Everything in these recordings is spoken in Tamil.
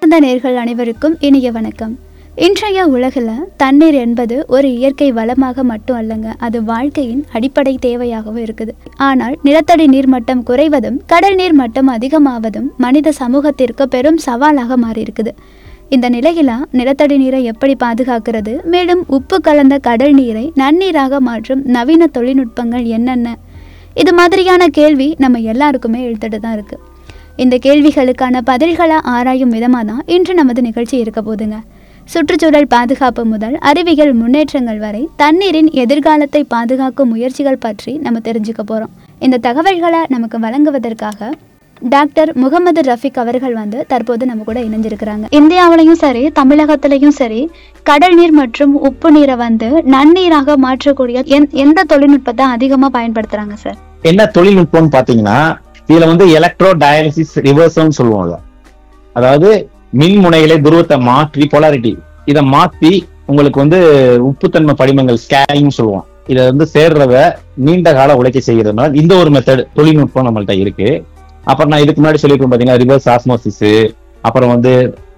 அன்பார்ந்த நேர்கள் அனைவருக்கும் இனிய வணக்கம் இன்றைய உலகில் தண்ணீர் என்பது ஒரு இயற்கை வளமாக மட்டும் அல்லங்க அது வாழ்க்கையின் அடிப்படை தேவையாகவும் இருக்குது ஆனால் நிலத்தடி நீர்மட்டம் குறைவதும் கடல் நீர் மட்டம் அதிகமாவதும் மனித சமூகத்திற்கு பெரும் சவாலாக மாறியிருக்குது இந்த நிலையில நிலத்தடி நீரை எப்படி பாதுகாக்கிறது மேலும் உப்பு கலந்த கடல் நீரை நன்னீராக மாற்றும் நவீன தொழில்நுட்பங்கள் என்னென்ன இது மாதிரியான கேள்வி நம்ம எல்லாருக்குமே எழுத்துட்டு தான் இருக்கு இந்த கேள்விகளுக்கான பதில்களை ஆராயும் விதமாக தான் இன்று நமது நிகழ்ச்சி இருக்க போதுங்க சுற்றுச்சூழல் பாதுகாப்பு முதல் அறிவியல் முன்னேற்றங்கள் வரை தண்ணீரின் எதிர்காலத்தை பாதுகாக்கும் முயற்சிகள் பற்றி நம்ம தெரிஞ்சுக்க போகிறோம் இந்த தகவல்களை நமக்கு வழங்குவதற்காக டாக்டர் முகமது ரஃபிக் அவர்கள் வந்து தற்போது நம்ம கூட இணைஞ்சிருக்கிறாங்க இந்தியாவிலையும் சரி தமிழகத்திலையும் சரி கடல் நீர் மற்றும் உப்பு நீரை வந்து நன்னீராக மாற்றக்கூடிய எந்- எந்த தொழில்நுட்பத்தை அதிகமாக பயன்படுத்துறாங்க சார் என்ன தொழில்நுட்பம்னு பாத்தீங்கன்னா இதுல வந்து எலக்ட்ரோ டயாலிசிஸ் ரிவர்சல் சொல்லுவாங்க அதாவது மின் முனையிலே துருவத்தை மாற்றி போலாரிட்டி இதை மாத்தி உங்களுக்கு வந்து உப்புத்தன்மை படிமங்கள் ஸ்கேனிங் சொல்லுவோம் இதை வந்து சேர்றத நீண்ட கால உழைக்க செய்யறதுனால இந்த ஒரு மெத்தட் தொழில்நுட்பம் நம்மள்ட்ட இருக்கு அப்புறம் நான் இதுக்கு முன்னாடி சொல்லியிருக்கேன் பாத்தீங்கன்னா ரிவர்ஸ் ஆஸ்மோசிஸ் அப்புறம் வந்து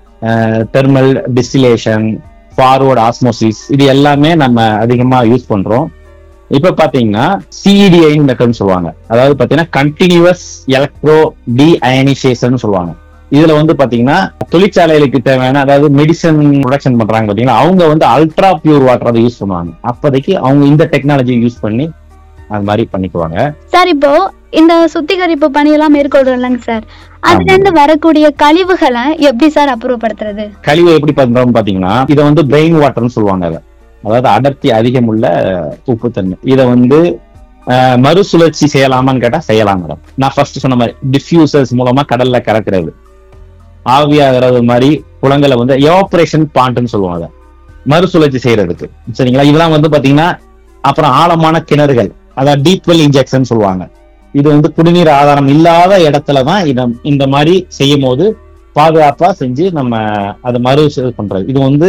தெர்மல் டிஸ்டிலேஷன் ஃபார்வர்ட் ஆஸ்மோசிஸ் இது எல்லாமே நம்ம அதிகமா யூஸ் பண்றோம் இப்ப பாத்தீங்கன்னா சிஇடிஐ மெத்தட்னு சொல்லுவாங்க அதாவது பாத்தீங்கன்னா கண்டினியூஸ் எலக்ட்ரோ டி அயனைசேஷன் சொல்லுவாங்க இதுல வந்து பாத்தீங்கன்னா தொழிற்சாலைகளுக்கு தேவையான அதாவது மெடிசன் ப்ரொடக்ஷன் பண்றாங்க பாத்தீங்கன்னா அவங்க வந்து அல்ட்ரா பியூர் வாட்டர் அதை யூஸ் பண்ணுவாங்க அப்போதைக்கு அவங்க இந்த டெக்னாலஜி யூஸ் பண்ணி அது மாதிரி பண்ணிக்குவாங்க சார் இப்போ இந்த சுத்திகரிப்பு பணியெல்லாம் மேற்கொள்றோம் இல்லைங்க சார் அதுல இருந்து வரக்கூடிய கழிவுகளை எப்படி சார் அப்புறப்படுத்துறது கழிவு எப்படி பண்றோம் பாத்தீங்கன்னா இதை வந்து பிரெயின் வாட்டர்னு சொல்லுவாங்க அதை அதாவது அடர்த்தி அதிகமுள்ள உப்புத்தன்மை இதை வந்து அஹ், மறுசுழற்சி செய்யலாமான்னு கேட்டா செய்யலாம் மேடம் நான் ஃபர்ஸ்ட் சொன்ன மாதிரி டிஃப்யூசர்ஸ் மூலமா கடல்ல கலக்கிறது ஆவியாகிறது மாதிரி குளங்களை வந்து எவாபரேஷன் பாண்ட்னு சொல்லுவாங்க அதை மறுசுழற்சி செய்யறதுக்கு சரிங்களா இதெல்லாம் வந்து பாத்தீங்கன்னா அப்புறம் ஆழமான கிணறுகள் அதாவது டீப் வெல் இன்ஜெக்ஷன் சொல்லுவாங்க இது வந்து குடிநீர் ஆதாரம் இல்லாத இடத்துல தான் இத இந்த மாதிரி செய்யும் போது பாதுகாப்பா செஞ்சு நம்ம அதை மறு இது பண்றது இது வந்து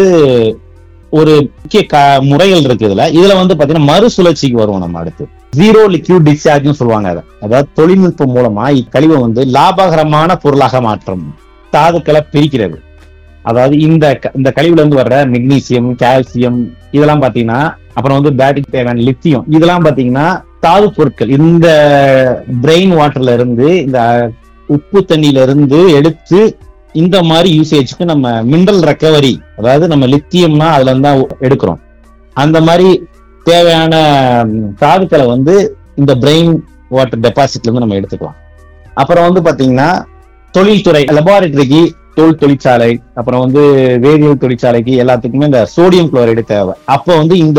ஒரு முக்கிய க முறைகள் இருக்கு இதுல இதுல வந்து பாத்தீங்கன்னா மறுசுழற்சிக்கு வருவோம் நம்ம அடுத்து ஜீரோ லிக்யூட் டிஸ்சார்ஜ்னு சொல்லுவாங்க அதை அதாவது தொழில்நுட்பம் மூலமா இக்கழிவை வந்து லாபகரமான பொருளாக மாற்றும் தாதுக்களை பிரிக்கிறது அதாவது இந்த க- இந்த கழிவுல இருந்து வர்ற மெக்னீசியம் கால்சியம் இதெல்லாம் பாத்தீங்கன்னா அப்புறம் வந்து பேட்டரிக்கு தேவையான லித்தியம் இதெல்லாம் பாத்தீங்கன்னா தாது பொருட்கள் இந்த பிரெயின் வாட்டர்ல இருந்து இந்த உப்பு தண்ணியில இருந்து எடுத்து இந்த மாதிரி யூசேஜ்க்கு நம்ம மினரல் ரெக்கவரி அதாவது நம்ம லித்தியம்னா அதுல இருந்து தான் எடுக்கிறோம் அந்த மாதிரி தேவையான ம், தாதுக்களை வந்து இந்த பிரெயின் வாட்டர் டெபாசிட்ல இருந்து நம்ம எடுத்துக்கலாம் அப்புறம் வந்து பாத்தீங்கன்னா தொழில்துறை லெபார்டரிக்கு தோல் தொழிற்சாலை அப்புறம் வந்து வேதியியல் தொழிற்சாலைக்கு எல்லாத்துக்குமே இந்த சோடியம் குளோரைடு தேவை அப்போ வந்து இந்த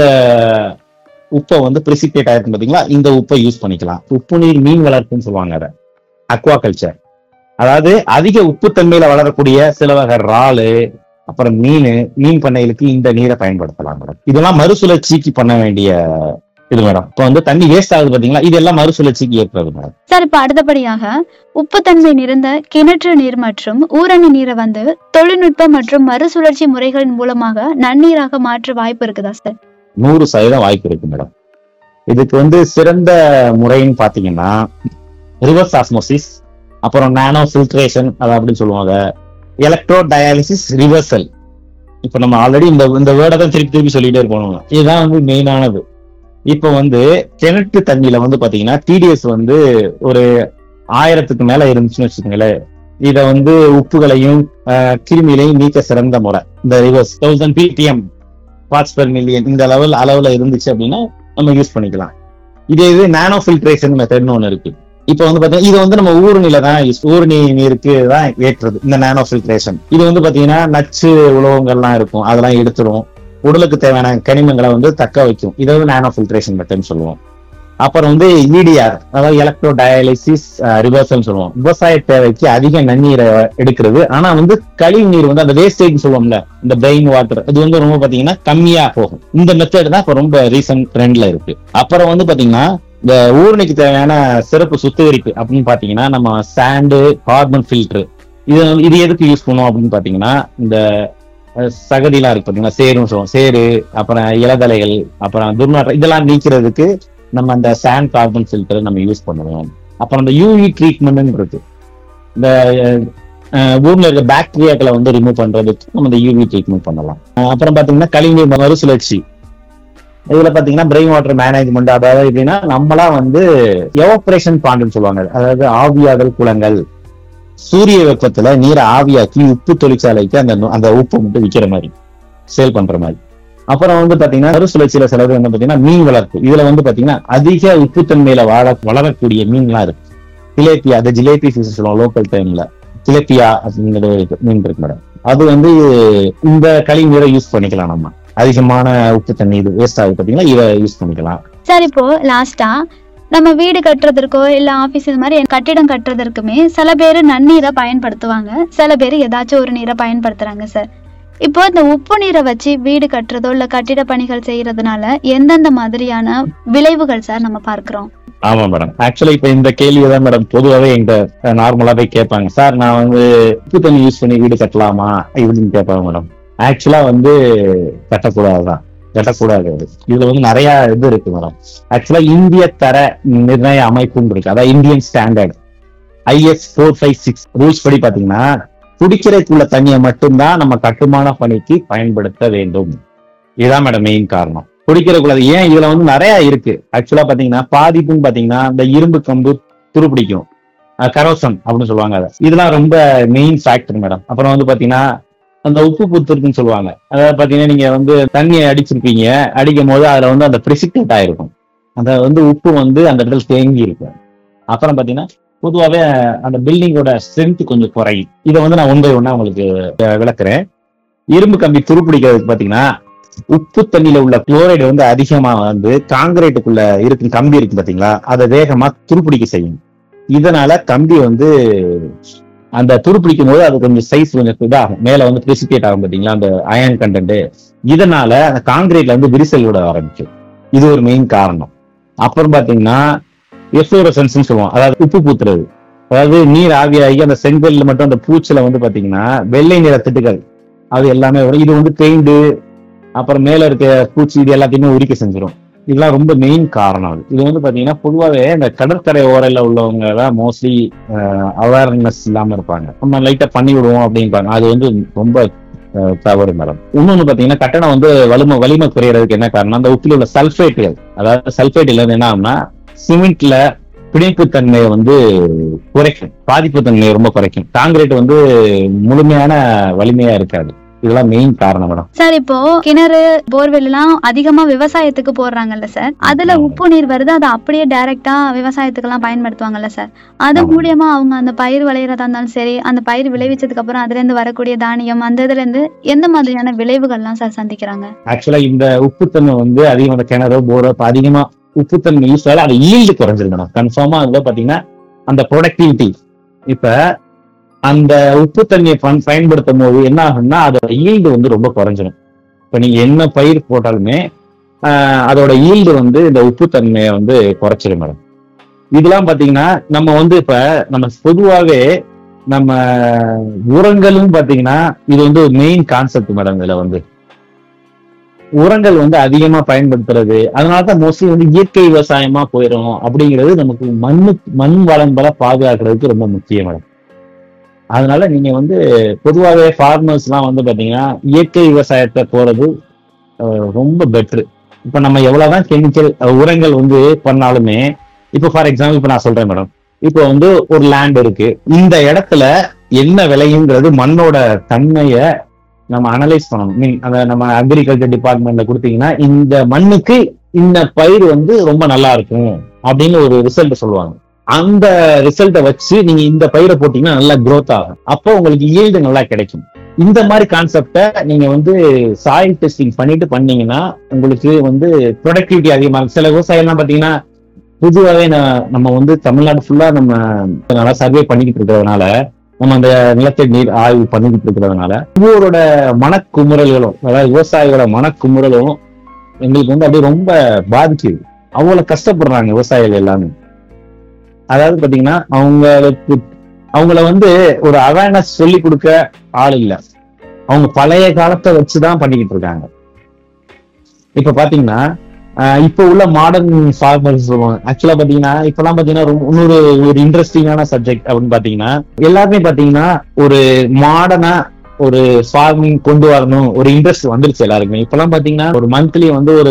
உப்பை வந்து பிரிசிபேட் ஆயிருக்கு பாத்தீங்களா இந்த உப்பை யூஸ் பண்ணிக்கலாம் உப்பு நீர் மீன் வளர்ப்புன்னு சொல்லுவாங்க அதை அக்வா கல்ச்சர் அதாவது அதிக உப்புத்தன்மையில வளரக்கூடிய சில வகை இறாலு அப்புறம் மீன் மீன் பண்ணைகளுக்கு இந்த நீரை பயன்படுத்தலாம் மேடம் இதெல்லாம் மறுசுழற்சிக்கு பண்ண வேண்டிய இது மேடம் இப்போ வந்து தண்ணி வேஸ்ட் ஆகுது பாத்தீங்களா இதெல்லாம் மறுசுழற்சிக்கு ஏற்படுது மேடம் சார் இப்ப அடுத்தபடியாக உப்புத்தன்மை நிறைந்த கிணற்று நீர் மற்றும் ஊரணி நீரை வந்து தொழில்நுட்ப மற்றும் மறுசுழற்சி முறைகளின் மூலமாக நன்னீராக மாற்ற வாய்ப்பு இருக்குதா சார் நூறு சதவீதம் வாய்ப்பு இருக்கு மேடம் இதுக்கு வந்து சிறந்த முறைன்னு பாத்தீங்கன்னா ரிவர்ஸ் ஆஸ்மோசிஸ் அப்புறம் நானோ ஃபில்ட்ரேஷன் அது அப்படின்னு சொல்லுவாங்க எலக்ட்ரோ டயாலிசிஸ் ரிவர்சல் இப்போ நம்ம ஆல்ரெடி இந்த இந்த வேர்டை தான் திருப்பி திருப்பி சொல்லிட்டே இருக்கணும் இதுதான் வந்து மெயினானது இப்போ வந்து கிணற்று தண்ணியில வந்து பாத்தீங்கன்னா டிடிஎஸ் வந்து ஒரு ஆயிரத்துக்கு மேல இருந்துச்சுன்னு வச்சுக்கோங்களேன் இத வந்து உப்புகளையும் ஆஹ், கிருமிகளையும் நீக்க சிறந்த முறை இந்த reverse thousand PPM parts per million இந்த லெவல் அளவுல இருந்துச்சு அப்படின்னா நம்ம யூஸ் பண்ணிக்கலாம் இதே இது நானோ ஃபில்ட்ரேஷன் மெத்தட்னு ஒன்று இருக்கு இப்போ வந்து பாத்தீங்கன்னா இது வந்து நம்ம ஊருணில தான் use- ஊருணி நீருக்கு தான் ஏற்றுறது இந்த நானோ ஃபில்ட்ரேஷன் இது வந்து பாத்தீங்கன்னா நச்சு உலோகங்கள்லாம் இருக்கும் அதெல்லாம் எடுத்துரும் உடலுக்கு தேவையான கனிமங்களை வந்து தக்க வைக்கும் இதை வந்து நானோ ஃபில்ட்ரேஷன் மெத்தட்னு சொல்லுவோம் அப்புறம் வந்து இடிஆர் அதாவது எலக்ட்ரோ டயாலிசிஸ் ரிவர்சல் சொல்லுவோம் விவசாய தேவைக்கு அதிக நன்னீரை எடுக்கிறது ஆனா வந்து கழிவு நீர் வந்து அந்த வேஸ்டேஜ் சொல்லுவோம்ல இந்த பிரெயின் வாட்டர் இது வந்து ரொம்ப பாத்தீங்கன்னா கம்மியா போகும் இந்த மெத்தட் தான் இப்ப ரொம்ப ரீசன்ட் ட்ரெண்ட்ல இருக்கு அப்புறம் வந்து பாத்தீங்கன்னா இந்த ஊரணிக்கு தேவையான சிறப்பு சுத்திகரிப்பு அப்படின்னு பாத்தீங்கன்னா நம்ம சாண்டு கார்பன் ஃபில்டர் இது இது எதுக்கு யூஸ் பண்ணுவோம் அப்படின்னு பாத்தீங்கன்னா இந்த அஹ், சகதிலாம் இருக்கு பாத்தீங்கன்னா சேருன்னு சொல்லுவோம் சேரு அப்புறம் இலதலைகள் அப்புறம் துர்நாற்றம் இதெல்லாம் நீக்கிறதுக்கு நம்ம அந்த சாண்ட் கார்பன் ஃபில்டர் நம்ம யூஸ் பண்ணுவோம் அப்புறம் இந்த யூவி ட்ரீட்மெண்ட் இருக்கு இந்த அஹ் ஊர்ல இருக்க பாக்டீரியாக்களை வந்து ரிமூவ் பண்றதுக்கு நம்ம இந்த யூவி ட்ரீட்மெண்ட் பண்ணலாம் அஹ் அப்புறம் பாத்தீங்கன்னா கழிவுநீர் மறுசுழற்சி இதுல பாத்தீங்கன்னா பிரெயின் வாட்டர் மேனேஜ்மெண்ட் அதாவது எப்படின்னா நம்மளா வந்து எவாபரேஷன் பாண்டுன்னு சொல்லுவாங்க அதாவது ஆவியாதல் குளங்கள் சூரிய வெப்பத்துல நீரை ஆவியாக்கி உப்பு தொழிற்சாலைக்கு அந்த நு- அந்த உப்பு மட்டும் விக்கிற மாதிரி சேல் பண்ற மாதிரி அப்புறம் வந்து பாத்தீங்கன்னா மறுசுழற்சியில சிலது வந்து பாத்தீங்கன்னா மீன் வளர்ப்பு இதுல வந்து பாத்தீங்கன்னா அதிக உப்புத்தன்மையில வாழ வளரக்கூடிய மீன்லாம் இருக்கு ஜிலேபியா அது ஜிலேபி ஃபிஷ் சொல்லுவோம் லோக்கல் டைம்ல ஜிலேபியா அப்படிங்கிற ஒரு மீன் இருக்கு மேடம் அது வந்து இந்த கழிவுநீரை யூஸ் பண்ணிக்கலாம் நம்ம அதிகமான உப்பு தண்ணி இது வேஸ்ட் ஆகுது பாத்தீங்கன்னா இதை யூஸ் பண்ணிக்கலாம் சார் இப்போ லாஸ்டா நம்ம வீடு கட்டுறதற்கோ இல்ல ஆபீஸ் இது மாதிரி கட்டிடம் கட்டுறதற்குமே சில பேர் நன்னீரை பயன்படுத்துவாங்க சில பேர் ஏதாச்சும் ஒரு நீரை பயன்படுத்துறாங்க சார் இப்போ இந்த உப்பு நீரை வச்சு வீடு கட்டுறதோ இல்ல கட்டிட பணிகள் செய்யறதுனால எந்தெந்த மாதிரியான விளைவுகள் சார் நம்ம பார்க்கிறோம் ஆமா மேடம் ஆக்சுவலா இப்ப இந்த கேள்வியை தான் மேடம் பொதுவாகவே என்கிட்ட நார்மலாவே கேட்பாங்க சார் நான் வந்து உப்பு தண்ணி யூஸ் பண்ணி வீடு கட்டலாமா இப்படின்னு கேட்பாங்க மேடம் ஆக்சுவலா வந்து கட்டக்கூடாதுதான் கட்டக்கூடாது அது. இதுல வந்து நிறைய இது இருக்கு மேடம் ஆக்சுவலா இந்திய தர நிர்ணய அமைப்புன்னு இருக்கு அதாவது Indian standard IS four five six rules படி பாத்தீங்கன்னா குடிக்கிறதுக்குள்ள தண்ணியை மட்டும்தான் நம்ம கட்டுமான பணிக்கு பயன்படுத்த வேண்டும் இதுதான் மேடம் மெயின் காரணம் குடிக்கிறக்குள்ள ஏன் இதுல வந்து நிறைய இருக்கு ஆக்சுவலா பாத்தீங்கன்னா பாதிப்புன்னு பாத்தீங்கன்னா இந்த இரும்பு கம்பு துருப்பிடிக்கும் கரோசன் அப்படின்னு சொல்லுவாங்க அதை இதெல்லாம் ரொம்ப மெயின் ஃபேக்டர் மேடம் அப்புறம் வந்து பாத்தீங்கன்னா அந்த உப்பு புத்துருக்குன்னு சொல்லுவாங்க அதாவது பாத்தீங்கன்னா நீங்க வந்து தண்ணியை அடிச்சிருப்பீங்க அடிக்கும் போது அதுல வந்து அந்த பிரிசிக்டேட் ஆயிருக்கும் அந்த வந்து உப்பு வந்து அந்த இடத்துல தேங்கி இருக்கும் அப்புறம் பாத்தீங்கன்னா பொதுவாகவே அந்த பில்டிங்கோட ஸ்ட்ரென்த் கொஞ்சம் குறையும் இதை வந்து நான் ஒன் பை ஒன்னா உங்களுக்கு அஹ், விளக்குறேன் இரும்பு கம்பி துருப்பிடிக்கிறதுக்கு பாத்தீங்கன்னா உப்பு தண்ணியில உள்ள குளோரைடு வந்து அதிகமா வந்து காங்கிரீட்டுக்குள்ள இருக்கு கம்பி இருக்கு பாத்தீங்களா அதை வேகமா துருப்பிடிக்க செய்யும் இதனால கம்பி வந்து அந்த துருப்பிடிக்கும் போது அது கொஞ்சம் சைஸ் கொஞ்சம் இதாகும் மேல வந்து பிரிசிபேட் ஆகும் பாத்தீங்களா அந்த அயன் கண்டென்ட் இதனால அந்த காங்கிரீட்ல வந்து விரிசல் விட ஆரம்பிக்கும் இது ஒரு மெயின் காரணம் அப்புறம் பாத்தீங்கன்னா எஃப்ளோரசன்ஸ் சொல்லுவோம் அதாவது உப்பு பூத்துறது அதாவது நீர் ஆவியாகி அந்த செங்கல்ல மட்டும் அந்த பூச்சில வந்து பாத்தீங்கன்னா வெள்ளை நிற திட்டுகள் அது எல்லாமே வரும் இது வந்து பெயிண்ட் அப்புறம் மேல இருக்க பூச்சி இது எல்லாத்தையுமே உரிக்க செஞ்சிடும் இதெல்லாம் ரொம்ப மெயின் காரணம் அது இது வந்து பாத்தீங்கன்னா பொதுவாகவே இந்த கடற்கரை ஓரையில உள்ளவங்க தான் மோஸ்ட்லி அவேர்னஸ் இல்லாம இருப்பாங்க நம்ம லைட்டா பண்ணி விடுவோம் அப்படிம்பாங்க அது வந்து ரொம்ப அஹ், தவறு மேடம் இன்னொன்னு பாத்தீங்கன்னா கட்டணம் வந்து வலிமை வலிமை குறையறதுக்கு என்ன காரணம் அந்த உப்புல உள்ள சல்ஃபேட்டுகள் அதாவது சல்ஃபேட் இல்லைன்னு என்ன ஆகும்னா சிமெண்ட்ல பிணைப்பு தன்மையை வந்து குறைக்கும் பாதிப்பு தன்மையை ரொம்ப குறைக்கும் காங்கிரீட் வந்து முழுமையான வலிமையா இருக்காது இதெல்லாம் மெயின் காரணம் மேடம் சார் இப்போ கிணறு போர்வெல் எல்லாம் அதிகமா விவசாயத்துக்கு போடுறாங்கல்ல சார் அதுல ஆமா. உப்பு நீர் வருது அதை அப்படியே டைரக்டா விவசாயத்துக்கு எல்லாம் பயன்படுத்துவாங்கல்ல சார் அது ஆமா. மூலியமா அவங்க அந்த பயிர் விளையிறதா இருந்தாலும் சரி அந்த பயிர் விளைவிச்சதுக்கு அப்புறம் அதுல இருந்து வரக்கூடிய தானியம் அந்த இதுல இருந்து எந்த மாதிரியான விளைவுகள்லாம் சார் சந்திக்கிறாங்க ஆக்சுவலா இந்த உப்புத்தன்மை வந்து அதிகமா இந்த கிணறோ போரோ இப்ப அதிகமா உப்புத்தன்மை யூஸ் ஆகல அது ஈல்டு குறைஞ்சிருக்கு மேடம் கன்ஃபார்மா அதுல பாத்தீங்கன்னா அந்த ப்ரொடக்டிவிட்டி இப்ப அந்த உப்பு தண்ணியை பன் பயன்படுத்தும் போது என்ன ஆகும்னா அதோட ஈல்டு வந்து ரொம்ப குறைஞ்சிடும் இப்ப நீங்க என்ன பயிர் போட்டாலுமே ஆஹ், அதோட ஈல்டு வந்து இந்த உப்பு தன்மையை வந்து குறைச்சிடும் மேடம் இதெல்லாம் பாத்தீங்கன்னா நம்ம வந்து இப்ப நம்ம பொதுவாவே நம்ம உரங்களும் பாத்தீங்கன்னா இது வந்து ஒரு மெயின் கான்செப்ட் மேடம் இதுல வந்து உரங்கள் வந்து அதிகமா பயன்படுத்துறது அதனாலதான் மோஸ்ட்லி வந்து இயற்கை விவசாயமா போயிடும் அப்படிங்கிறது நமக்கு மண்ணு மண் வளங்களை பாதுகாக்கிறதுக்கு ரொம்ப முக்கியம் மேடம் அதனால நீங்க வந்து பொதுவாகவே ஃபார்மர்ஸ் எல்லாம் வந்து பாத்தீங்கன்னா இயற்கை விவசாயத்தை போறது அஹ், ரொம்ப பெட்ரு இப்ப நம்ம எவ்வளவுதான் கெமிக்கல் உரங்கள் வந்து பண்ணாலுமே இப்போ ஃபார் எக்ஸாம்பிள் இப்ப நான் சொல்றேன் மேடம் இப்போ வந்து ஒரு லேண்ட் இருக்கு இந்த இடத்துல என்ன விளையுங்கிறது மண்ணோட தன்மையை நம்ம அனலைஸ் பண்ணணும் மீன் அந்த நம்ம அக்ரிகல்ச்சர் டிபார்ட்மெண்ட்ல கொடுத்தீங்கன்னா இந்த மண்ணுக்கு இந்த பயிர் வந்து ரொம்ப நல்லா இருக்கும் அப்படின்னு ஒரு ரிசல்ட் சொல்லுவாங்க அந்த ரிசல்ட்டை வச்சு நீங்க இந்த பயிரை போட்டீங்கன்னா நல்லா growth ஆகும் அப்போ உங்களுக்கு ஈல்டு நல்லா கிடைக்கும் இந்த மாதிரி கான்செப்டை நீங்க வந்து சாயில் டெஸ்டிங் பண்ணிட்டு பண்ணீங்கன்னா உங்களுக்கு வந்து ப்ரொடக்டிவிட்டி அதிகமாகும் சில விவசாயம்லாம் பாத்தீங்கன்னா பொதுவாகவே நான் நம்ம வந்து தமிழ்நாடு ஃபுல்லா நம்ம நல்லா சர்வே பண்ணிக்கிட்டு இருக்கிறதுனால நம்ம அந்த நிலத்தடி நீர் ஆய்வு பண்ணிக்கிட்டு இருக்கிறதுனால ஒவ்வொருவரோட மனக்குமுறல்களும் அதாவது விவசாயிகளோட மனக்குமுறலும் எங்களுக்கு வந்து அப்படியே ரொம்ப பாதிக்குது அவ்வளவு கஷ்டப்படுறாங்க விவசாயிகள் எல்லாமே அதாவது பாத்தீங்கன்னா அவங்களுக்கு அவங்கள வந்து ஒரு அவேர்னஸ் சொல்லி கொடுக்க ஆள் இல்ல அவங்க பழைய காலத்தை வச்சுதான் பண்ணிக்கிட்டு இருக்காங்க இப்ப பாத்தீங்கன்னா ஆஹ் இப்போ உள்ள மாடர்ன் ஃபார்மர்ஸ் சொல்லுவாங்க ஆக்சுவலா பாத்தீங்கன்னா இப்பெல்லாம் பாத்தீங்கன்னா ரொம்ப இன்னொரு ஒரு இன்ட்ரெஸ்டிங்கான சப்ஜெக்ட் அப்படின்னு பாத்தீங்கன்னா எல்லாருமே பாத்தீங்கன்னா ஒரு மாடர்னா ஒரு ஃபார்மிங் கொண்டு வரணும் ஒரு இன்ட்ரெஸ்ட் வந்துருச்சு எல்லாருக்குமே இப்பெல்லாம் பாத்தீங்கன்னா ஒரு மந்த்லி வந்து ஒரு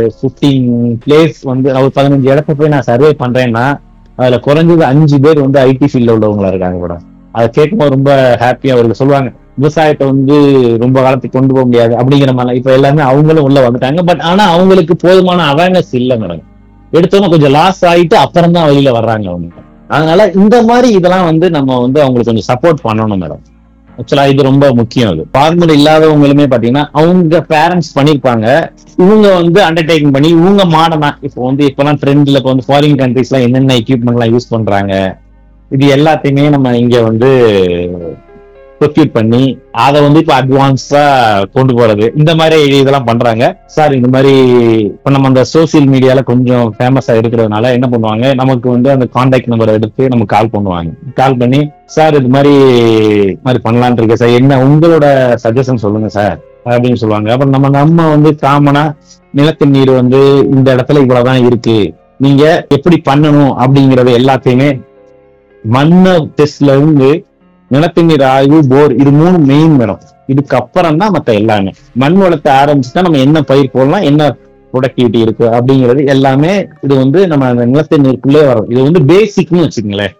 15 பிளேஸ் வந்து ஒரு பதினஞ்சு இடத்த போய் நான் சர்வே பண்றேன்னா அதுல குறைஞ்சது அஞ்சு பேர் வந்து ஐடி ஃபீல்ட்ல உள்ளவங்களா இருக்காங்க கூட அதை கேட்கும்போது ரொம்ப ஹாப்பியா அவர்கள் சொல்லுவாங்க விவசாயத்தை வந்து ரொம்ப காலத்துக்கு கொண்டு போக முடியாது அப்படிங்கிற மாதிரி இப்ப எல்லாமே அவங்களும் உள்ள வந்துட்டாங்க பட் ஆனா அவங்களுக்கு போதுமான அவேர்னஸ் இல்லை மேடம் எடுத்தோன்னு கொஞ்சம் லாஸ் ஆயிட்டு அப்புறம் தான் வெளியில வர்றாங்க அவங்க அதனால இந்த மாதிரி இதெல்லாம் வந்து நம்ம வந்து அவங்களுக்கு கொஞ்சம் சப்போர்ட் பண்ணணும் மேடம் ஆக்சுவலா இது ரொம்ப முக்கியம் அது ஃபார்மர் இல்லாதவங்களுமே பாத்தீங்கன்னா அவங்க பேரண்ட்ஸ் பண்ணிருப்பாங்க இவங்க வந்து அண்டர்டேக்கிங் பண்ணி இவங்க மாடனா இப்போ வந்து இப்பெல்லாம் ட்ரெண்ட்ல இப்போ வந்து ஃபாரின் கண்ட்ரீஸ்ல என்னென்ன எக்யூப்மெண்ட் எல்லாம் யூஸ் பண்றாங்க இது எல்லாத்தையுமே நம்ம இங்க வந்து ப்ரொக்யூட் பண்ணி அதை வந்து இப்போ அட்வான்ஸா கொண்டு போறது இந்த மாதிரி இதெல்லாம் பண்றாங்க சார் இந்த மாதிரி இப்போ நம்ம அந்த சோசியல் மீடியால கொஞ்சம் ஃபேமஸா இருக்கிறதுனால என்ன பண்ணுவாங்க நமக்கு வந்து அந்த கான்டாக்ட் நம்பர் எடுத்து நமக்கு கால் பண்ணுவாங்க கால் பண்ணி சார் இது மாதிரி மாதிரி பண்ணலாம்னு இருக்கேன் சார் என்ன உங்களோட சஜஷன் சொல்லுங்க சார் அப்படின்னு சொல்லுவாங்க அப்புறம் நம்ம நம்ம வந்து காமனா நிலத்தடி நீர் வந்து இந்த இடத்துல இவ்வளவுதான் இருக்கு நீங்க எப்படி பண்ணணும் அப்படிங்கறது எல்லாத்தையுமே மண்ண டெஸ்ட்ல இருந்து நிலத்தடி நீர் ஆய்வு போர் இது மூணு மெயின் மேடம் இதுக்கு அப்புறம் தான் மத்த எல்லாமே மண் வளத்தை ஆரம்பிச்சுட்டா நம்ம என்ன பயிர் போடலாம் என்ன ப்ரொடக்டிவிட்டி இருக்கு அப்படிங்கிறது எல்லாமே இது வந்து நம்ம அந்த நிலத்தடி நீருக்குள்ளே வரும் இது வந்து பேசிக்னு வச்சுக்கங்களேன்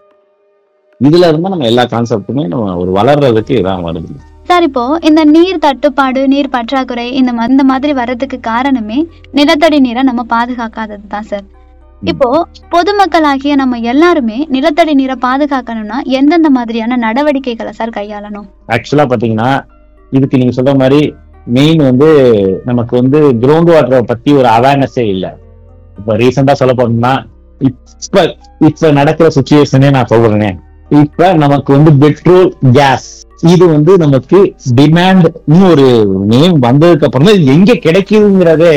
இதுல இருந்தா நம்ம எல்லா கான்செப்டுமே நம்ம ஒரு வளர்றதுக்கு இதான் வருது சார் இப்போ இந்த நீர் தட்டுப்பாடு நீர் பற்றாக்குறை இந்த மா- இந்த மாதிரி வர்றதுக்கு காரணமே நிலத்தடி நீரை நம்ம பாதுகாக்காதது தான் சார் இப்போ பொதுமக்களாகிய நம்ம எல்லாருமே நிலத்தடி நீரை பாதுகாக்கணும்னா எந்தெந்த மாதிரியான நடவடிக்கைகளை சார் கையாளணும் ஆக்சுவலா பாத்தீங்கன்னா இதுக்கு நீங்க சொல்ற மாதிரி மெயின் வந்து நமக்கு வந்து கிரவுண்ட் வாட்டரை பத்தி ஒரு அவேர்னஸே இல்ல இப்ப ரீசெண்டா சொல்ல போனோம்னா இப்ப இப்ப நடக்கிற சுச்சுவேஷனே நான் சொல்றேனே இப்ப நமக்கு வந்து பெட்ரோல் கேஸ் இது வந்து நமக்கு டிமாண்ட் இன்னும் ஒரு நேம் வந்ததுக்கு அப்புறம் தான் இது எங்க கிடைக்குதுங்கிறதே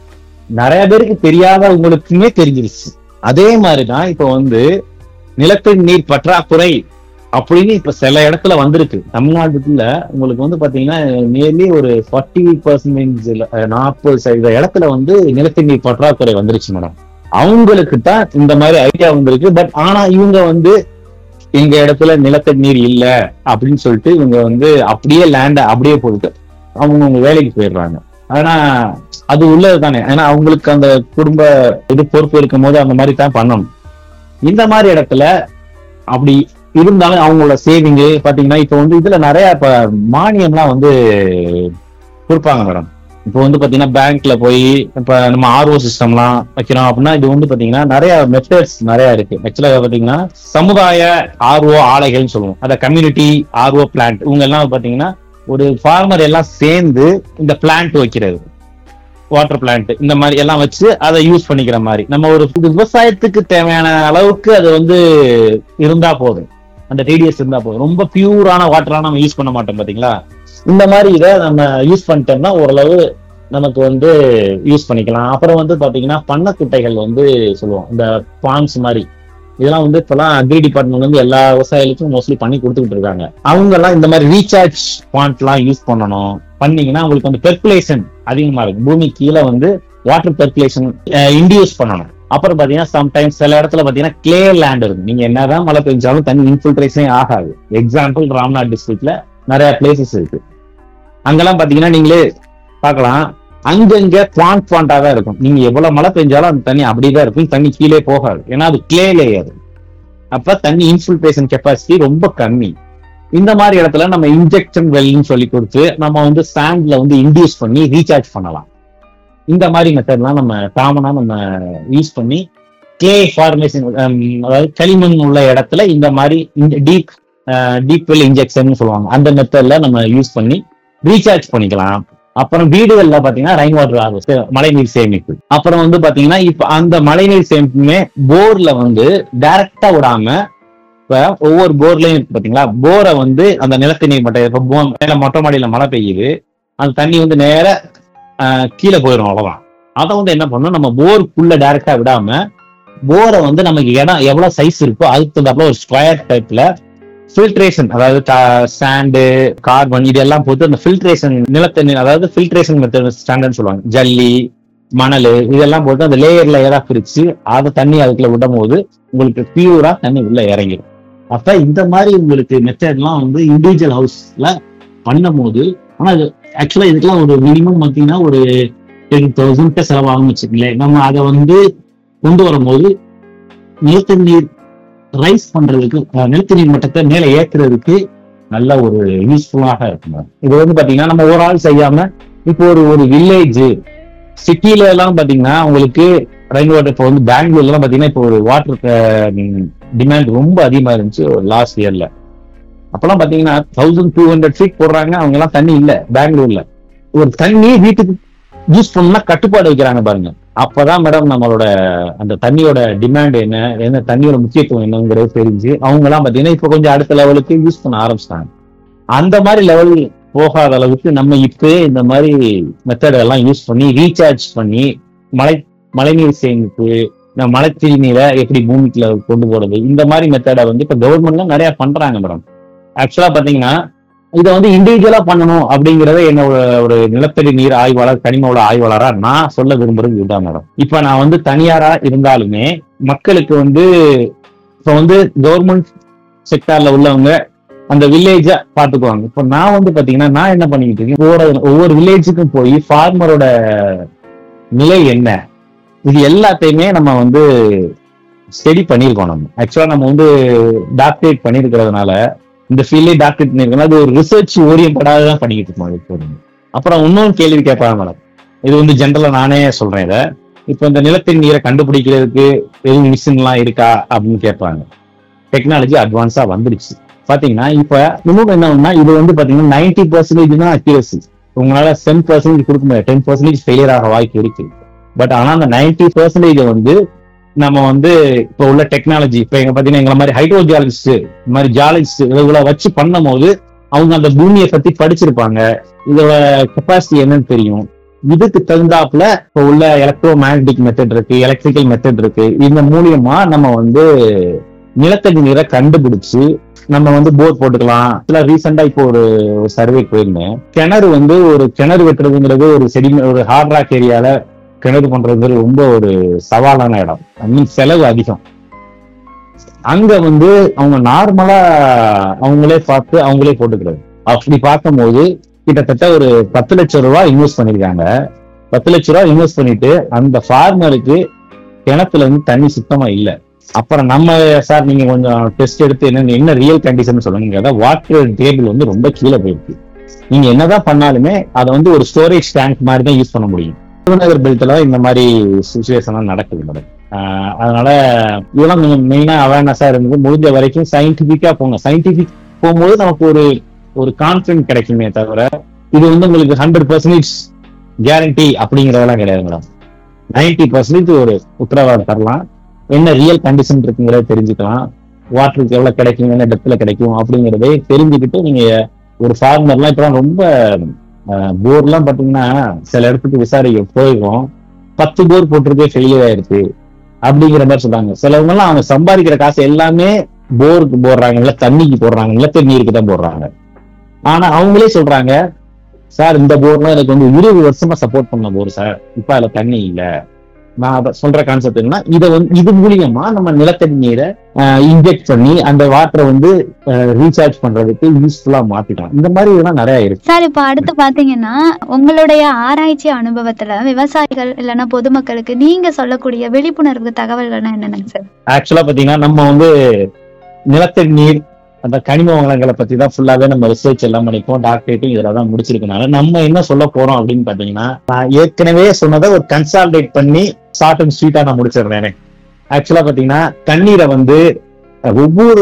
நிறைய பேருக்கு தெரியாதவங்களுக்குமே தெரிஞ்சிருச்சு அதே மாதிரிதான் இப்ப வந்து நிலத்தடி நீர் பற்றாக்குறை அப்படின்னு இப்ப சில இடத்துல வந்திருக்கு தமிழ்நாட்டுல உங்களுக்கு வந்து பாத்தீங்கன்னா நியர்லி ஒரு ஃபார்ட்டி பர்சன்டேஜ் நாற்பது சதவீத இடத்துல வந்து நிலத்தடி நீர் பற்றாக்குறை வந்துருச்சு மேடம் அவங்களுக்கு தான் இந்த மாதிரி ஐடியா வந்திருக்கு பட் ஆனா இவங்க வந்து எங்க இடத்துல நிலத்தடி நீர் இல்ல அப்படின்னு சொல்லிட்டு இவங்க வந்து அப்படியே லேண்ட அப்படியே போட்டு அவங்க அவங்க வேலைக்கு போயிடுறாங்க ஆனா அது உள்ளது தானே ஏன்னா அவங்களுக்கு அந்த குடும்ப இது பொறுப்பு இருக்கும் போது அந்த மாதிரி தான் பண்ணணும் இந்த மாதிரி இடத்துல அப்படி இருந்தாலும் அவங்களோட சேவிங் பாத்தீங்கன்னா இப்ப வந்து இதுல நிறைய இப்ப மானியம்லாம் வந்து கொடுப்பாங்க மேடம் இப்போ வந்து பாத்தீங்கன்னா பேங்க்ல போய் இப்ப நம்ம ஆர்ஓ சிஸ்டம்லாம் வைக்கிறோம் அப்படின்னா இது வந்து பாத்தீங்கன்னா நிறைய மெத்தட்ஸ் நிறைய இருக்கு ஆக்சுவலா பாத்தீங்கன்னா சமுதாய ஆர்ஓ ஆலைகள்னு சொல்லுவோம் அத கம்யூனிட்டி ஆர்ஓ பிளான்ட் இவங்க எல்லாம் பாத்தீங்கன்னா ஒரு ஃபார்மர் எல்லாம் சேர்ந்து இந்த பிளான்ட் வைக்கிறது வாட்டர் பிளான்ட் இந்த மாதிரி எல்லாம் வச்சு அதை யூஸ் பண்ணிக்கிற மாதிரி நம்ம ஒரு இது விவசாயத்துக்கு தேவையான அளவுக்கு அது வந்து இருந்தா போதும் அந்த ரேடியஸ் இருந்தா போதும் ரொம்ப பியூரான வாட்டரா நம்ம யூஸ் பண்ண மாட்டோம் பாத்தீங்களா இந்த மாதிரி இதை நம்ம யூஸ் பண்ணிட்டோம்னா ஓரளவு நமக்கு வந்து யூஸ் பண்ணிக்கலாம் அப்புறம் வந்து பாத்தீங்கன்னா பண்ணக்குட்டைகள் வந்து சொல்லுவோம் இந்த பான்ஸ் மாதிரி இதெல்லாம் வந்து இப்பெல்லாம் அக்ரி டிபார்ட்மெண்ட் வந்து எல்லா விவசாயிகளுக்கும் மோஸ்ட்லி பண்ணி கொடுத்துக்கிட்டு இருக்காங்க அவங்க எல்லாம் இந்த மாதிரி ரீசார்ஜ் பாயிண்ட் எல்லாம் யூஸ் பண்ணணும் பண்ணீங்கன்னா உங்களுக்கு வந்து பெர்குலேஷன் அதிகமா இருக்கும் பூமி கீழே வந்து வாட்டர் பெர்குலேஷன் இன்டியூஸ் பண்ணணும் அப்புறம் பாத்தீங்கன்னா சம்டைம்ஸ் சில இடத்துல பாத்தீங்கன்னா கிளே லேண்ட் இருக்கும் நீங்க என்னதான் மழை பெஞ்சாலும் தண்ணி இன்ஃபில்ட்ரேஷனே ஆகாது எக்ஸாம்பிள் ராம்நாத் டிஸ்ட்ரிக்ட்ல நிறைய பிளேசஸ் இருக்கு அங்கெல்லாம் பாத்தீங்கன்னா நீங்களே பார்க்கலாம் அங்கங்க பாண்ட் பாண்டா தான் இருக்கும் நீங்க எவ்வளவு மழை பெஞ்சாலும் அந்த தண்ணி அப்படியே தான் இருக்கும் தண்ணி கீழே போகாது ஏன்னா அது கிளே லேயர் அப்ப தண்ணி இன்ஃபில்ட்ரேஷன் கெப்பாசிட்டி ரொம்ப கம்மி இந்த மாதிரி இடத்துல நம்ம இன்ஜெக்ஷன் வெல்னு சொல்லி கொடுத்து நம்ம வந்து சாண்ட்ல வந்து இன்டியூஸ் பண்ணி ரீசார்ஜ் பண்ணலாம் இந்த மாதிரி மெத்தட்லாம் நம்ம காமனா நம்ம யூஸ் பண்ணி கிளே ஃபார்மேஷன் அதாவது களிமண் உள்ள இடத்துல இந்த மாதிரி டீப் டீப் வெல் இன்ஜெக்ஷன் சொல்லுவாங்க அந்த மெத்தட்ல நம்ம யூஸ் பண்ணி ரீசார்ஜ் பண்ணிக்கலாம் அப்புறம் வீடுகள்ல பாத்தீங்கன்னா ரெயின் வாட்டர் ஹார்வெஸ்ட் மழைநீர் சேமிப்பு அப்புறம் வந்து பாத்தீங்கன்னா இப்ப அந்த மழைநீர் சேமிப்புமே போர்ல வந்து டைரக்டா விடாம இப்ப ஒவ்வொரு போர்லயும் இருக்கு பாத்தீங்களா போரை வந்து அந்த நிலத்தடி நீர் மட்டம் இப்ப போ- மேல மொட்டை மாடியில மழை பெய்யுது அந்த தண்ணி வந்து நேர ஆஹ், கீழே போயிடும் அவ்வளவுதான் அதை வந்து என்ன பண்ணணும் நம்ம போருக்குள்ள டைரக்டா விடாம போரை வந்து நமக்கு இடம் எவ்வளவு சைஸ் இருக்கோ அதுக்கு தகுந்தாப்புல ஒரு ஸ்கொயர் டைப்ல ஃபில்ட்ரேஷன் அதாவது சாண்டு கார்பன் இது எல்லாம் போட்டு அந்த ஃபில்ட்ரேஷன் நிலத்தண்ணி அதாவது ஃபில்ட்ரேஷன் மெத்தட் ஸ்டாண்டர்ட் சொல்லுவாங்க ஜல்லி மணல் இதெல்லாம் போட்டு அந்த லேயர் லேயரா பிரிச்சு அதை தண்ணி அதுக்குள்ள விடும் போது உங்களுக்கு பியூரா தண்ணி உள்ள இறங்கிடும் அப்ப இந்த மாதிரி உங்களுக்கு மெத்தட்லாம் வந்து இண்டிவிஜுவல் ஹவுஸ்ல பண்ணும் போது ஆனா ஆக்சுவலா இதுக்கெல்லாம் ஒரு மினிமம் பார்த்தீங்கன்னா ஒரு டென் தௌசண்ட் செலவாகும் வச்சுக்கங்களேன் நம்ம அதை வந்து கொண்டு வரும்போது நிலத்தடி நீர் ரைஸ் பண்றதுக்கு அஹ், நிலத்தடி நீர் மட்டத்தை மேல ஏத்துறதுக்கு நல்ல ஒரு யூஸ்ஃபுல்லாக இருக்கும் இது வந்து பாத்தீங்கன்னா நம்ம ஒரு ஆள் செய்யாம இப்போ ஒரு ஒரு வில்லேஜ் சிட்டில எல்லாம் பாத்தீங்கன்னா உங்களுக்கு ரெயின் வாட்டர் இப்போ வந்து பெங்களூர்ல எல்லாம் பாத்தீங்கன்னா இப்போ ஒரு வாட்டர் டிமாண்ட் ரொம்ப அதிகமா இருந்துச்சு லாஸ்ட் இயர்ல அப்பெல்லாம் பாத்தீங்கன்னா தௌசண்ட் டூ ஹண்ட்ரட் ஃபீட் போடுறாங்க அவங்க எல்லாம் தண்ணி இல்ல பெங்களூர்ல ஒரு தண்ணி வீட்டுக்கு யூஸ் பண்ணா கட்டுப்பாடு வைக்கிறாங்க பாருங்க அப்பதான் மேடம் நம்மளோட அந்த தண்ணியோட டிமாண்ட் என்ன என்ன தண்ணியோட முக்கியத்துவம் என்னங்கிறது தெரிஞ்சு அவங்க எல்லாம் பாத்தீங்கன்னா இப்ப கொஞ்சம் அடுத்த லெவலுக்கு யூஸ் பண்ண ஆரம்பிச்சிட்டாங்க அந்த மாதிரி லெவல் போகாத அளவுக்கு நம்ம இப்பவே இந்த மாதிரி மெத்தட் எல்லாம் யூஸ் பண்ணி ரீசார்ஜ் பண்ணி மழை மழைநீர் சேமிப்பு இந்த மழை நீரை எப்படி பூமிக்குள்ள கொண்டு போறது இந்த மாதிரி மெத்தடை வந்து இப்ப கவர்மெண்ட்ல நிறைய பண்றாங்க மேடம் ஆக்சுவலா பாத்தீங்கன்னா இதை வந்து இண்டிவிஜுவலா பண்ணணும் அப்படிங்கறத என்னோட ஒரு நிலத்தடி நீர் ஆய்வாளர் கனிமோட ஆய்வாளரா நான் சொல்ல விரும்புறது இதுதான் மேடம் இப்ப நான் வந்து தனியாரா இருந்தாலுமே மக்களுக்கு வந்து இப்ப வந்து கவர்மெண்ட் செக்டார்ல உள்ளவங்க அந்த வில்லேஜ பாத்துக்குவாங்க இப்ப நான் வந்து பாத்தீங்கன்னா நான் என்ன பண்ணிக்கிட்டு இருக்கேன் ஒவ்வொரு ஒவ்வொரு வில்லேஜுக்கும் போய் ஃபார்மரோட நிலை என்ன இது எல்லாத்தையுமே நம்ம வந்து ஸ்டடி பண்ணியிருக்கோம் நம்ம ஆக்சுவலா நம்ம வந்து டாக்டரேட் பண்ணியிருக்கிறதுனால இந்த ஃபீல்டே டாக்டரேட் பண்ணியிருக்கோம் அது ஒரு ரிசர்ச் ஓரியன்டாக தான் பண்ணிக்கிட்டு இருக்கோம் இப்போ அப்புறம் இன்னொரு கேள்வி கேட்பாங்க மேடம் இது வந்து ஜென்ரலா நானே சொல்றேன் இதை இப்போ இந்த நிலத்தடி நீரை கண்டுபிடிக்கிறதுக்கு எதுவும் மிஷின்லாம் இருக்கா அப்படின்னு கேட்பாங்க டெக்னாலஜி அட்வான்ஸா வந்துடுச்சு பாத்தீங்கன்னா இப்ப இன்னொன்று என்னன்னா இது வந்து பாத்தீங்கன்னா நைன்டி பர்சன்டேஜ் தான் அக்யூரசி உங்களால சென் பர்சன்டேஜ் கொடுக்க முடியாது டென் பர்சன்டேஜ் ஃபெயிலியர் ஆக வாய்ப்பு இருக்கு பட் ஆனா அந்த நைன்டி பர்சன்டேஜ் வந்து நம்ம வந்து இப்ப உள்ள டெக்னாலஜி இப்ப எங்க பாத்தீங்கன்னா எங்களை மாதிரி ஹைட்ரோஜியாலஜிஸ்ட் இந்த மாதிரி ஜியாலஜிஸ்ட் இதுகளை வச்சு பண்ணும்போது அவங்க அந்த பூமியை பத்தி படிச்சிருப்பாங்க இதோட கெப்பாசிட்டி என்னன்னு தெரியும் இதுக்கு தகுந்தாப்புல இப்ப உள்ள எலக்ட்ரோ மேக்னட்டிக் மெத்தட் இருக்கு எலக்ட்ரிக்கல் மெத்தட் இருக்கு இந்த மூலியமா நம்ம வந்து நிலத்தடி நீரை கண்டுபிடிச்சு நம்ம வந்து போர் போட்டுக்கலாம் இல்ல ரீசெண்டா இப்போ ஒரு சர்வே போயிருந்தேன் கிணறு வந்து ஒரு கிணறு வெட்டுறதுங்கிறது ஒரு செடி ஒரு ஹார்ட் ராக் ஏரியால கிணறு பண்றதுங்கிறது ரொம்ப ஒரு சவாலான இடம் ஐ மீன் செலவு அதிகம் அங்க வந்து அவங்க நார்மலா அவங்களே பார்த்து அவங்களே போட்டுக்கிறது அப்படி பார்க்கும்போது கிட்டத்தட்ட ஒரு பத்து லட்சம் ரூபாய் இன்வெஸ்ட் பண்ணிருக்காங்க பத்து லட்சம் ரூபாய் இன்வெஸ்ட் பண்ணிட்டு அந்த ஃபார்மருக்கு கிணத்துல இருந்து தண்ணி சுத்தமா இல்ல அப்புறம் நம்ம சார் நீங்க கொஞ்சம் டெஸ்ட் எடுத்து என்ன என்ன ரியல் கண்டிஷன் சொல்லுங்க வாட்டர் டேபிள் வந்து ரொம்ப கீழே போயிருக்கு நீங்க என்னதான் பண்ணாலுமே அதை வந்து ஒரு ஸ்டோரேஜ் டேங்க் மாதிரி தான் யூஸ் பண்ண முடியும் திருநகர் பெல்ட்ல இந்த மாதிரி சுச்சுவேஷன் நடக்குது மேடம் ஆஹ் அதனால இதெல்லாம் கொஞ்சம் மெயினா அவேர்னஸா இருந்து முடிஞ்ச வரைக்கும் சயின்டிபிக்கா போங்க சயின்டிபிக் போகும்போது நமக்கு ஒரு ஒரு கான்பிடன்ட் கிடைக்குமே தவிர இது வந்து உங்களுக்கு ஹண்ட்ரட் பர்சன்டேஜ் கேரண்டி அப்படிங்கறதெல்லாம் கிடையாது மேடம் நைன்டி பர்சன்டேஜ் ஒரு உத்தரவாதம் தரலாம் என்ன ரியல் கண்டிஷன் இருக்குங்கிறத தெரிஞ்சுக்கலாம் வாட்டருக்கு எவ்வளவு கிடைக்கும் என்ன டெப்த்ல கிடைக்கும் அப்படிங்கறதே தெரிஞ்சுக்கிட்டு நீங்க ஒரு ஃபார்மர்லாம் இப்பெல்லாம் ரொம்ப போர்லாம் பாத்தீங்கன்னா சில இடத்துக்கு விசாரிக்க போயிருக்கோம் பத்து போர் போட்டிருக்கே ஃபெயிலியர் ஆயிருக்கு அப்படிங்கிற மாதிரி சொல்றாங்க சிலவங்க எல்லாம் அவங்க சம்பாதிக்கிற காசு எல்லாமே போருக்கு போடுறாங்க இல்ல தண்ணிக்கு போடுறாங்க நிலத்தடி நீருக்கு தான் போடுறாங்க ஆனா அவங்களே சொல்றாங்க சார் இந்த போர்லாம் எனக்கு வந்து இருபது வருஷமா சப்போர்ட் பண்ண போர் சார் இப்ப அதுல தண்ணி இல்ல நான் அத சொல்ற கான்செப்ட் என்னன்னா இதை வந்து இது மூலியமா நம்ம நிலத்தடி நீரை இன்ஜெக்ட் பண்ணி அந்த வாட்டரை வந்து ரீசார்ஜ் பண்றதுக்கு யூஸ்ஃபுல்லா மாத்திக்கலாம் இந்த மாதிரி இதெல்லாம் நிறைய இருக்கு சார் இப்போ அடுத்து பாத்தீங்கன்னா உங்களுடைய ஆராய்ச்சி அனுபவத்துல விவசாயிகள் இல்லைன்னா பொதுமக்களுக்கு நீங்க சொல்லக்கூடிய விழிப்புணர்வு தகவல்கள்னா என்னென்னங்க சார் ஆக்சுவலா பாத்தீங்கன்னா நம்ம வந்து நிலத்தடி நீர் அந்த கனிம வளங்களை பத்தி தான் ஃபுல்லாவே நம்ம ரிசர்ச் எல்லாம் பண்ணிப்போம் டாக்டரேட்டும் இதுல தான் முடிச்சிருக்கனால நம்ம என்ன சொல்ல போறோம் அப்படின்னு பாத்தீங்கன்னா நான் ஏற்கனவே சொன்னதை ஒரு கன்சால்டேட் பண்ணி ஷார்ட் அண்ட் ஸ்வீட்டா நான் முடிச்சிடுறேன் ஆக்சுவலா பாத்தீங்கன்னா தண்ணீரை வந்து ஒவ்வொரு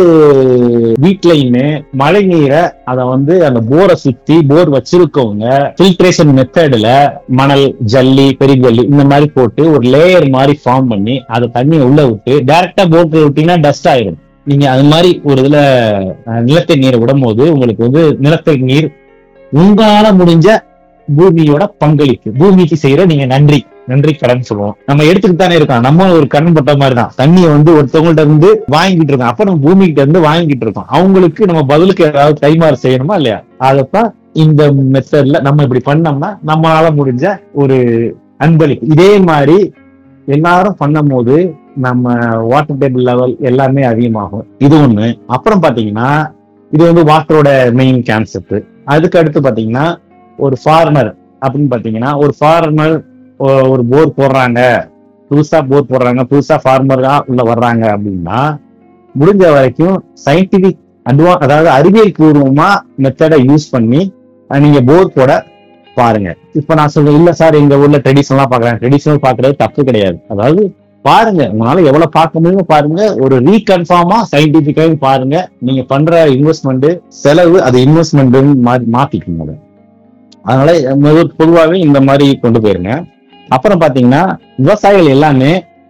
வீட்லயுமே மழை நீரை அதை வந்து அந்த போரை சுத்தி போர் வச்சிருக்கவங்க ஃபில்ட்ரேஷன் மெத்தட்ல மணல் ஜல்லி பெருஞ்சல்லி இந்த மாதிரி போட்டு ஒரு லேயர் மாதிரி ஃபார்ம் பண்ணி அதை தண்ணியை உள்ள விட்டு டைரக்டா போட்டு விட்டீங்கன்னா டஸ்ட் ஆயிடும் நீங்க அது மாதிரி ஒரு இதுல அஹ், நிலத்தடி நீரை விடும்போது உங்களுக்கு வந்து நிலத்தடி நீர் உங்களால முடிஞ்ச பூமியோட பங்களிப்பு பூமிக்கு செய்யற நீங்க நன்றி நன்றி கடன் சொல்லுவோம் நம்ம எடுத்துட்டு தானே இருக்கோம் நம்ம ஒரு கடன் பட்ட மாதிரி தான் தண்ணியை வந்து ஒருத்தவங்கள்ட்ட இருந்து வாங்கிட்டு இருக்கோம் அப்ப நம்ம பூமி கிட்ட இருந்து வாங்கிட்டு இருக்கோம் அவங்களுக்கு நம்ம பதிலுக்கு ஏதாவது கைமாறு செய்யணுமா இல்லையா அதத்தான் இந்த மெத்தட்ல நம்ம இப்படி பண்ணோம்னா நம்மளால முடிஞ்ச ஒரு அன்பளிப்பு இதே மாதிரி எல்லாரும் பண்ணும்போது நம்ம வாட்டர் டேபிள் லெவல் எல்லாமே அதிகமாகும் இது ஒண்ணு அப்புறம் பாத்தீங்கன்னா இது வந்து வாட்டரோட மெயின் கான்செப்ட் அதுக்கு அடுத்து பாத்தீங்கன்னா ஒரு ஃபார்மர் அப்படின்னு பாத்தீங்கன்னா ஒரு ஃபார்மர் ஒரு போர் போடுறாங்க புதுசா போர் போடுறாங்க புதுசா ஃபார்மரா உள்ள வர்றாங்க அப்படின்னா முடிஞ்ச வரைக்கும் சயின்டிபிக் அட்வா அதாவது அறிவியல் பூர்வமா மெத்தடை யூஸ் பண்ணி அஹ், நீங்க போர் போட பாருங்க இப்ப நான் சொல்றேன் இல்ல சார் எங்க ஊர்ல ட்ரெடிஷனலா பாக்குறேன் ட்ரெடிஷனல் பாக்குறது தப்பு கிடையாது அதாவது பாருங்க உங்களால எவ்வளவு பார்க்க முடியுமோ பாருங்க ஒரு ரீகன்ஃபார்மா சயின்டிபிக்காக பாருங்க நீங்க பண்ற இன்வெஸ்ட்மெண்ட் செலவு அது இன்வெஸ்ட்மெண்ட் மாத்திக்கணும் அதை. அதனால முதல் பொதுவாகவே இந்த மாதிரி கொண்டு போயிருங்க அப்புறம் பாத்தீங்கன்னா விவசாயிகள் எல்லாமே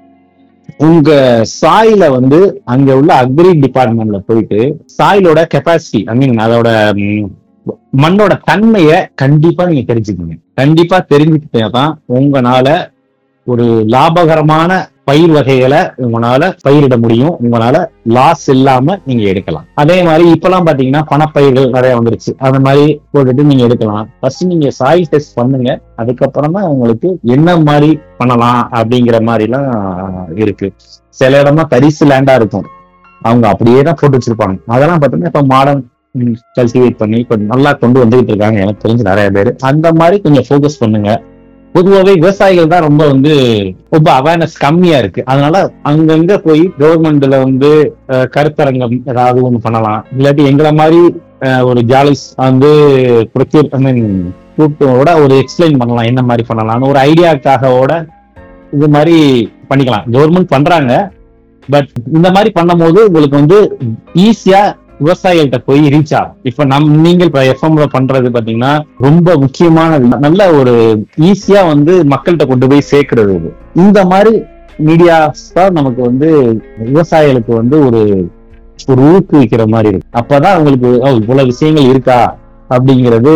உங்க சாயில வந்து அங்க உள்ள அக்ரி டிபார்ட்மெண்ட்ல போயிட்டு சாயிலோட கெப்பாசிட்டி ஐ மீன் அதோட ம், மண்ணோட தன்மைய கண்டிப்பா நீங்க தெரிஞ்சுக்கணும் கண்டிப்பா தெரிஞ்சுக்கிட்டே தான் உங்களால ஒரு லாபகரமான பயிர் வகைகளை உங்களால பயிரிட முடியும் உங்களால லாஸ் இல்லாம நீங்க எடுக்கலாம் அதே மாதிரி இப்பெல்லாம் பாத்தீங்கன்னா பணப்பயிர்கள் நிறைய வந்துருச்சு அந்த மாதிரி போட்டுட்டு நீங்க எடுக்கலாம் ஃபர்ஸ்ட் நீங்க சாயில் டெஸ்ட் பண்ணுங்க அதுக்கப்புறமா உங்களுக்கு என்ன மாதிரி பண்ணலாம் அப்படிங்கிற மாதிரி எல்லாம் இருக்கு சில இடமா தரிசு லேண்டா இருக்கும் அவங்க அப்படியே தான் போட்டு வச்சிருப்பாங்க அதெல்லாம் பாத்தீங்கன்னா இப்ப மாடர்ன் கல்டிவேட் பண்ணி இப்ப நல்லா கொண்டு வந்துகிட்டு இருக்காங்க எனக்கு தெரிஞ்சு நிறைய பேர் அந்த மாதிரி கொஞ்சம் ஃபோக்கஸ் பண்ணுங்க பொதுவாகவே விவசாயிகள் தான் ரொம்ப வந்து ரொம்ப அவேர்னஸ் கம்மியா இருக்கு அதனால அங்கங்க போய் கவர்மெண்ட்ல வந்து அஹ், கருத்தரங்கம் ஏதாவது ஒண்ணு பண்ணலாம் இல்லாட்டி எங்களை மாதிரி அஹ், ஒரு ஜாலிஸ் வந்து ப்ரொக்யூர் ஐ மீன் கூட்டோட ஒரு எக்ஸ்பிளைன் பண்ணலாம் என்ன மாதிரி பண்ணலாம்னு ஒரு ஐடியாக்காகவோட இது மாதிரி பண்ணிக்கலாம் கவர்மெண்ட் பண்றாங்க பட் இந்த மாதிரி பண்ணும்போது உங்களுக்கு வந்து ஈஸியா விவசாயிகள்கிட்ட போய் ரீச் ஆகும் இப்ப நம் நீங்கள் இப்ப எஃப்எம்ல பண்றது பாத்தீங்கன்னா ரொம்ப முக்கியமான நல்ல ஒரு ஈஸியா வந்து மக்கள்கிட்ட கொண்டு போய் சேர்க்கிறது இது இந்த மாதிரி மீடியாஸ் தான் நமக்கு வந்து விவசாயிகளுக்கு வந்து ஒரு ஒரு ஊக்குவிக்கிற மாதிரி இருக்கு அப்பதான் உங்களுக்கு ஓ, இவ்வளவு விஷயங்கள் இருக்கா அப்படிங்கிறது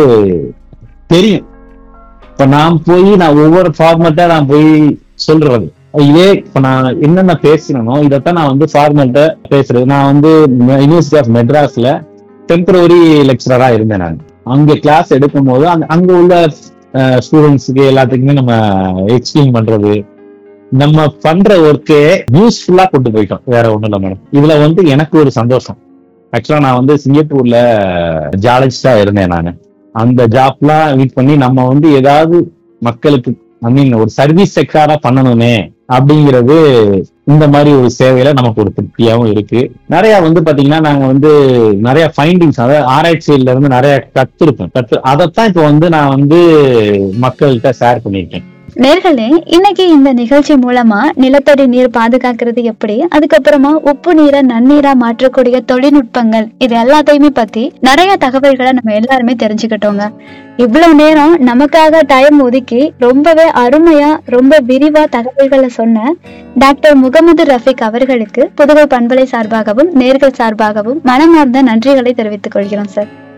தெரியும் இப்ப நான் போய் நான் ஒவ்வொரு ஃபார்மட்டா நான் போய் சொல்றது இதே இப்ப நான் என்னென்ன பேசினனோ இதைத்தான் நான் வந்து ஃபார்மல்ட்ட பேசுறது நான் வந்து யூனிவர்சிட்டி ஆஃப் மெட்ராஸ்ல டெம்பரவரி லெக்சரரா இருந்தேன் நான் அங்க கிளாஸ் எடுக்கும் போது அங்க அங்க உள்ள ஸ்டூடெண்ட்ஸுக்கு எல்லாத்துக்குமே நம்ம எக்ஸ்பிளைன் பண்றது நம்ம பண்ற ஒர்க்கே யூஸ்ஃபுல்லா கொண்டு போயிட்டோம் வேற ஒண்ணும் இல்ல மேடம் இதுல வந்து எனக்கு ஒரு சந்தோஷம் ஆக்சுவலா நான் வந்து சிங்கப்பூர்ல ஜாலஜிஸ்டா இருந்தேன் நான் அந்த ஜாப்லாம் மீட் பண்ணி நம்ம வந்து ஏதாவது மக்களுக்கு ஐ மீன் ஒரு சர்வீஸ் செக்டாரா பண்ணணுமே அப்படிங்கிறது இந்த மாதிரி ஒரு சேவையில நமக்கு ஒரு திருப்தியாவும் இருக்கு நிறைய வந்து பாத்தீங்கன்னா நாங்க வந்து நிறைய ஃபைண்டிங்ஸ் அதாவது ஆராய்ச்சியில இருந்து நிறைய கத்துருப்பேன் கத்து அதைத்தான் இப்போ வந்து நான் வந்து மக்கள்கிட்ட ஷேர் பண்ணியிருக்கேன் நேர்களே இன்னைக்கு இந்த நிகழ்ச்சி மூலமா நிலத்தடி நீர் பாதுகாக்கிறது எப்படி அதுக்கப்புறமா உப்பு நீரை நன்னீரா மாற்றக்கூடிய தொழில்நுட்பங்கள் இது எல்லாத்தையுமே பத்தி நிறைய தகவல்களை நம்ம எல்லாருமே தெரிஞ்சுக்கிட்டோங்க இவ்வளவு நேரம் நமக்காக டைம் ஒதுக்கி ரொம்பவே அருமையா ரொம்ப விரிவா தகவல்களை சொன்ன டாக்டர் முகமது ரஃபிக் அவர்களுக்கு புதுவை பண்பலை சார்பாகவும் நேர்கள் சார்பாகவும் மனமார்ந்த நன்றிகளை தெரிவித்துக் கொள்கிறோம் சார்